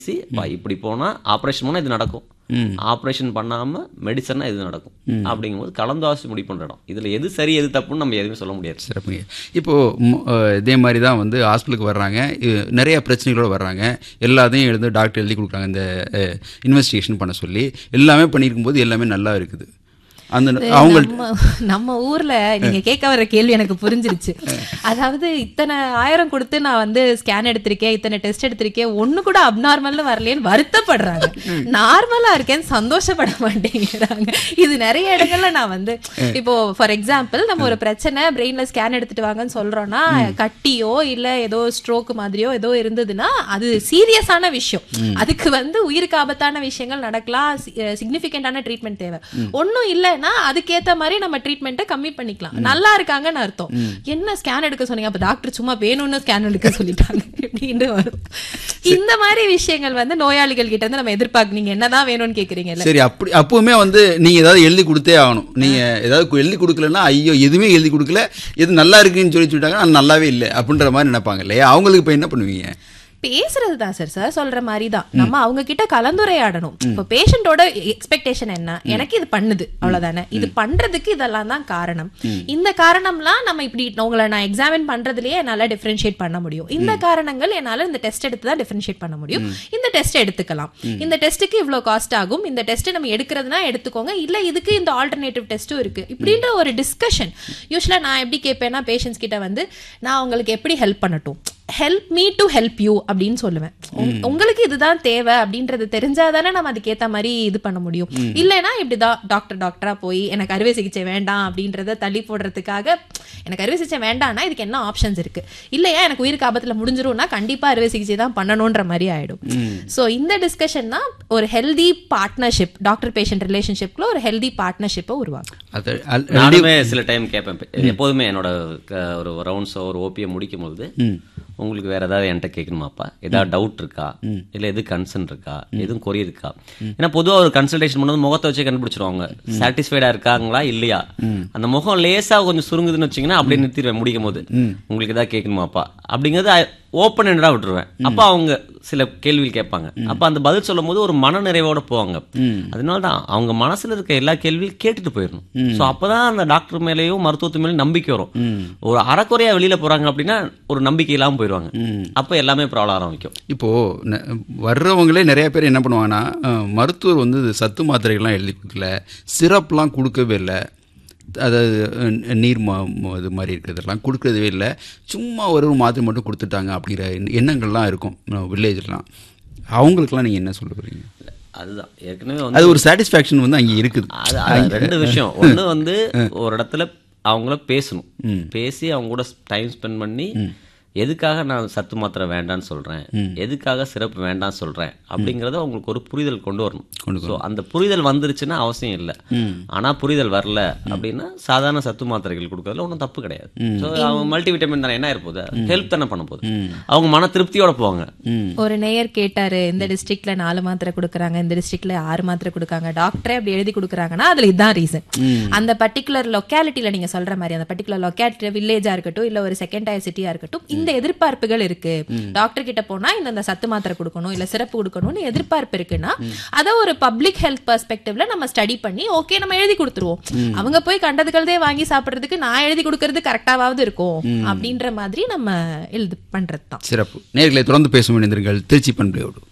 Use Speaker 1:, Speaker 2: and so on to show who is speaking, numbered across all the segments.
Speaker 1: C பா இப்படி போனா ஆப்ரேஷன் பண்ணா இது நடக்கும் ஆப்ரேஷன் பண்ணாம மெடிசன்னா இது நடக்கும் அப்படிங்கும்போது கலந்தாசி முடிவு பண்ற இடம் இதுல எது சரி எது தப்புன்னு நம்ம எதுவுமே சொல்ல முடியாது
Speaker 2: சிறப்புங்க இப்போது இதே மாதிரி தான் வந்து ஹாஸ்பிட்டலுக்கு வர்றாங்க இது நிறைய பிரச்சனைகளோட வர்றாங்க எல்லாத்தையும் எழுந்து டாக்டர் எழுதி கொடுக்குறாங்க இந்த இன்வெஸ்டிகேஷன் பண்ண சொல்லி எல்லாமே பண்ணியிருக்கும் போது எல்லாமே நல்லா இருக்குது அந்த அவங்க
Speaker 3: நம்ம நம்ம ஊர்ல நீங்க கேட்க வர கேள்வி எனக்கு புரிஞ்சிருச்சு அதாவது இத்தனை ஆயிரம் கொடுத்து நான் வந்து ஸ்கேன் எடுத்திருக்கேன் இத்தனை டெஸ்ட் எடுத்திருக்கேன் ஒண்ணு கூட அப்நார்மல்னு வரலையேன்னு வருத்தப்படுறாங்க நார்மலா இருக்கேன்னு சந்தோஷப்பட மாட்டேங்கிறாங்க இது நிறைய இடங்கள்ல நான் வந்து இப்போ ஃபார் எக்ஸாம்பிள் நம்ம ஒரு பிரச்சனை பிரெயின்ல ஸ்கேன் எடுத்துட்டு வாங்கன்னு சொல்றோம்னா கட்டியோ இல்ல ஏதோ ஸ்ட்ரோக் மாதிரியோ ஏதோ இருந்ததுன்னா அது சீரியஸான விஷயம் அதுக்கு வந்து உயிருக்கு ஆபத்தான விஷயங்கள் நடக்கலாம் சிக்னிபிகண்டான ட்ரீட்மெண்ட் தேவை ஒண்ணும் இல்லைன்னா அதுக்கேத்த மாதிரி நம்ம ட்ரீட்மெண்ட்டை கம்மி பண்ணிக்கலாம் நல்லா இருக்காங்கன்னு அர்த்தம் என்ன ஸ்கேன் எடுக்க சொன்னீங்க அப்ப டாக்டர் சும்மா வேணும்னு ஸ்கேன் எடுக்க சொல்லிட்டாங்க இப்படின்னு வரும் இந்த மாதிரி விஷயங்கள் வந்து நோயாளிகள் கிட்ட இருந்து நம்ம எதிர்பார்க்க நீங்க என்னதான் வேணும்னு கேக்குறீங்கல்ல
Speaker 2: சரி அப்படி அப்பவுமே வந்து நீங்கள் ஏதாவது எழுதி கொடுத்தே ஆகணும் நீங்கள் ஏதாவது கு- எழுதி கொடுக்கலன்னா ஐயோ எதுவுமே எழுதி கொடுக்கல எது நல்லா இருக்குன்னு சொல்லி சொல்லிட்டாங்க அது நல்லாவே இல்லை அப்படின்ற மாதிரி நினைப்பாங்க இல்லையா அவங்களுக்கு இப்போ என்ன பண்ணுவீங்க
Speaker 3: பேசுறது தான் சார் சார் சொல்ற மாதிரி தான் நம்ம அவங்க கிட்ட கலந்துரையாடணும் இப்போ பேஷண்டோட எக்ஸ்பெக்டேஷன் என்ன எனக்கு இது பண்ணுது அவ்வளவுதானே இது பண்றதுக்கு இதெல்லாம் தான் காரணம் இந்த காரணம்லாம் நம்ம இப்படி உங்களை நான் எக்ஸாமின் பண்றதுலயே என்னால டிஃபரன்ஷியேட் பண்ண முடியும் இந்த காரணங்கள் என்னால இந்த டெஸ்ட் எடுத்து தான் டிஃபரன்ஷியேட் பண்ண முடியும் இந்த டெஸ்ட் எடுத்துக்கலாம் இந்த டெஸ்ட்டுக்கு இவ்வளவு காஸ்ட் ஆகும் இந்த டெஸ்ட் நம்ம எடுக்கிறதுனா எடுத்துக்கோங்க இல்ல இதுக்கு இந்த ஆல்டர்னேட்டிவ் டெஸ்ட்டும் இருக்கு இப்படின்ற ஒரு டிஸ்கஷன் யூஸ்வலா நான் எப்படி கேட்பேன்னா பேஷண்ட்ஸ் கிட்ட வந்து நான் உங்களுக்கு எப்படி ஹெல்ப் பண்ணட்டும் help me to help you அப்படின்னு சொல்லுவேன் உங்க- உங்களுக்கு இதுதான் தேவை அப்படின்றது தெரிஞ்சாதானே நம்ம அதுக்கேத்த மாதிரி இது பண்ண முடியும் இல்லைன்னா இப்படிதான் டாக்டர் டாக்டரா போய் எனக்கு அறுவை சிகிச்சை வேண்டாம் அப்படின்றத தள்ளி போடுறதுக்காக எனக்கு அறுவை சிகிச்சை வேண்டாம்னா இதுக்கு என்ன ஆப்ஷன்ஸ் இருக்கு இல்லையா எனக்கு உயிருக்கு ஆபத்துல முடிஞ்சிரும்னா கண்டிப்பா அறுவை சிகிச்சை தான் பண்ணணும்ன்ற மாதிரி ஆயிடும் சோ இந்த டிஸ்கஷன் தான் ஒரு ஹெல்தி பார்ட்னர்ஷிப் டாக்டர் பேஷண்ட் ரிலேஷன்ஷிப்ல ஒரு ஹெல்தி பார்ட்னர்ஷிப்பை உருவாக்கும்
Speaker 2: அது al-
Speaker 1: நானுமே சில டைம் கேட்பேன் எப்போதுமே என்னோட க- ஒரு ரவுண்ட்ஸோ ஒரு ஓபியை முடிக்கும் போது உங்களுக்கு வேற ஏதாவது என்கிட்ட கேட்கணுமாப்பா ஏதாவது டவுட் இருக்கா இல்ல எது கன்சர்ன் இருக்கா எதுவும் கொரி இருக்கா ஏன்னா பொதுவா ஒரு கன்சல்டேஷன் பண்ணும்போது முகத்தை வச்சு கண்டுபிடிச்சிருவாங்க சாட்டிஸ்ஃபைடா இருக்காங்களா இல்லையா அந்த முகம் லேசா கொஞ்சம் சுருங்குதுன்னு வச்சீங்கன்னா அப்படியே நிறுத்திடுவேன் முடிக்கும் போது உங்களுக்கு ஏதாவது கேட்கணுமாப்பா அப்படிங்கிறது ஓப்பன் எண்டா விட்டுருவேன் அப்ப அவங்க சில கேள்விகள் கேட்பாங்க அப்ப அந்த பதில் சொல்லும் போது ஒரு மன நிறைவோட போவாங்க அதனால தான் அவங்க மனசுல இருக்க எல்லா கேள்வியும் கேட்டுட்டு போயிடணும் சோ அப்பதான் அந்த டாக்டர் மேலேயும் மருத்துவத்து மேலேயும் நம்பிக்கை வரும் ஒரு அறக்குறையா வெளியில போறாங்க அப்படின்னா ஒரு நம்பிக்கை இல்லாம போயிடுவாங்க அப்ப எல்லாமே ப்ராப்ளம் ஆரம்பிக்கும்
Speaker 2: இப்போது ந- வர்றவங்களே நிறைய பேர் என்ன பண்ணுவாங்கன்னா அஹ், மருத்துவர் வந்து இது சத்து மாத்திரைகள்லாம் எழுதி கொடுக்கல சிரப்லாம் கொடுக்கவே இல்லை அதாவது அஹ், நீர் மா ம- இது மாதிரி இருக்கிறதெல்லாம் கொடுக்கறதே இல்லை சும்மா ஒரு ஒரு மாத்திரை மட்டும் கொடுத்துட்டாங்க அப்படிங்கிற எண்ண- எண்ணங்கள்லாம் இருக்கும் வில்லேஜ்லாம் அவங்களுக்குலாம் நீங்கள் என்ன சொல்ல போறீங்க
Speaker 1: அதுதான் ஏற்கனவே வந்து
Speaker 2: அது ஒரு சாட்டிஸ்ஃபேக்ஷன் வந்து அங்கே இருக்குது
Speaker 1: அது அது ரெண்டு விஷயம் ஒண்ணு வந்து ஒரு இடத்துல அவங்கள பேசணும் பேசி அவங்க கூட டைம் ஸ்பெண்ட் பண்ணி எதுக்காக நான் சத்து மாத்திரை வேண்டாம்னு சொல்றேன் எதுக்காக சிறப்பு வேண்டாம்னு சொல்றேன் அப்படிங்கறத அவங்களுக்கு ஒரு புரிதல் கொண்டு வரணும் ஸோ அந்த புரிதல் வந்துருச்சுன்னா அவசியம் இல்லை ஆனா புரிதல் வரல அப்படின்னா சாதாரண சத்து மாத்திரைகள் கொடுக்கறதுல ஒன்றும் தப்பு கிடையாது ஸோ அவங்க மல்டிவிட்டமின் தானே என்ன இருப்போது ஹெல்ப் தானே பண்ண போகுது அவங்க மன திருப்தியோட போவாங்க
Speaker 3: ஒரு நேயர் கேட்டாரு இந்த டிஸ்ட்ரிக்ட்ல நாலு மாத்திரை கொடுக்குறாங்க இந்த டிஸ்ட்ரிக்ட்ல ஆறு மாத்திரை கொடுக்காங்க டாக்டரே அப்படி எழுதி கொடுக்குறாங்கன்னா அதுல இதுதான் ரீசன் அந்த பர்டிகுலர் லொக்காலிட்டியில நீங்க சொல்ற மாதிரி அந்த பர்டிகுலர் லொக்காலிட்டி வில்லேஜா இருக்கட்டும் இல்ல ஒரு செகண்ட் டயர் சிட்டியா இருக்கட்டும் இந்த எதிர்பார்ப்புகள் இருக்கு டாக்டர் கிட்ட போனா இந்த இந்த சத்து மாத்திரை கொடுக்கணும் இல்ல சிறப்பு கொடுக்கணும்னு எதிர்பார்ப்பு இருக்குன்னா அதை ஒரு பப்ளிக் ஹெல்த் பெர்ஸ்பெக்டிவ்ல நம்ம ஸ்டடி பண்ணி ஓகே நம்ம எழுதி கொடுத்துருவோம் அவங்க போய் கண்டதுக்கள்தே வாங்கி சாப்பிடுறதுக்கு நான் எழுதி கொடுக்கறது கரெக்டாவது இருக்கும் அப்படின்ற மாதிரி நம்ம எழுது பண்றது தான்
Speaker 2: சிறப்பு நேர்களை தொடர்ந்து பேசும் இணைந்திருங்கள் திருச்சி பண்பையோடு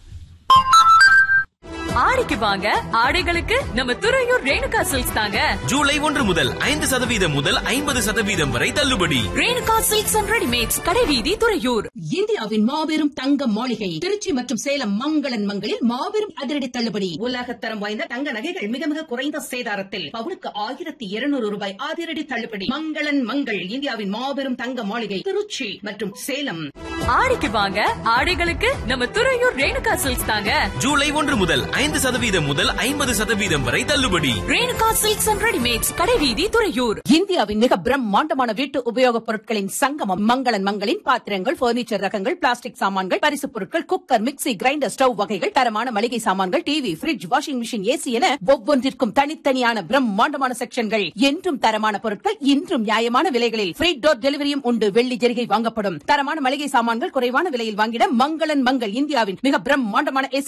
Speaker 4: ஆடிக்கு வாங்க ஆடைகளுக்கு நம்ம துறையூர் ரேணுகா சில்க்ஸ் தாங்க
Speaker 5: ஜூலை ஒன்று முதல் ஐந்து சதவீதம் முதல் ஐம்பது சதவீதம் வரை தள்ளுபடி
Speaker 4: ரேணுகா சில்க்ஸ் அண்ட் ரெடிமேட்ஸ் கடைவீதி துறையூர்
Speaker 6: இந்தியாவின் மாபெரும் தங்க மாளிகை திருச்சி மற்றும் சேலம் மங்களன் மங்களில் மாபெரும் அதிரடி தள்ளுபடி உலகத்தரம் வாய்ந்த தங்க நகைகள் மிக மிக குறைந்த சேதாரத்தில் பவுனுக்கு ஆயிரத்தி இருநூறு ரூபாய் அதிரடி தள்ளுபடி மங்களன் மங்கள் இந்தியாவின் மாபெரும் தங்க மாளிகை திருச்சி மற்றும் சேலம்
Speaker 4: ஆடிக்கு வாங்க ஆடைகளுக்கு நம்ம துறையூர் ரேணுகா சில்க்ஸ் தாங்க
Speaker 5: ஜூலை ஒன்று முதல் ஐந்து சதவீதம் முதல் ஐம்பது சதவீதம் வரை தள்ளுபடி
Speaker 4: ரேணுகா சில்க்ஸ் அண்ட் ரெடிமேட்ஸ் கடைவீதி துறையூர்
Speaker 6: இந்தியாவின் மிக பிரம்மாண்டமான வீட்டு உபயோகப் பொருட்களின் சங்கமம் மங்களன் மங்களின் பாத்திரங்கள் பர்னிச்சர் ரகங்கள் பிளாஸ்டிக் சாமான்கள் பரிசுப் பொருட்கள் குக்கர் மிக்ஸி கிரைண்டர் ஸ்டவ் வகைகள் தரமான மளிகை சாமான்கள் TV fridge washing machine AC என ஒவ்வொன்றிற்கும் தனித்தனியான பிரம்மாண்டமான செக்ஷன்கள் என்றும் தரமான பொருட்கள் இன்றும் நியாயமான விலைகளில் ஃப்ரீ டோர் டெலிவரியும் உண்டு வெள்ளி ஜெரிகை வாங்கப்படும் தரமான மளிகை சாமான்கள் குறைவான விலையில் வாங்கிட மங்களன் மங்கள் இந்தியாவின் மிக பிரம்மாண்டமான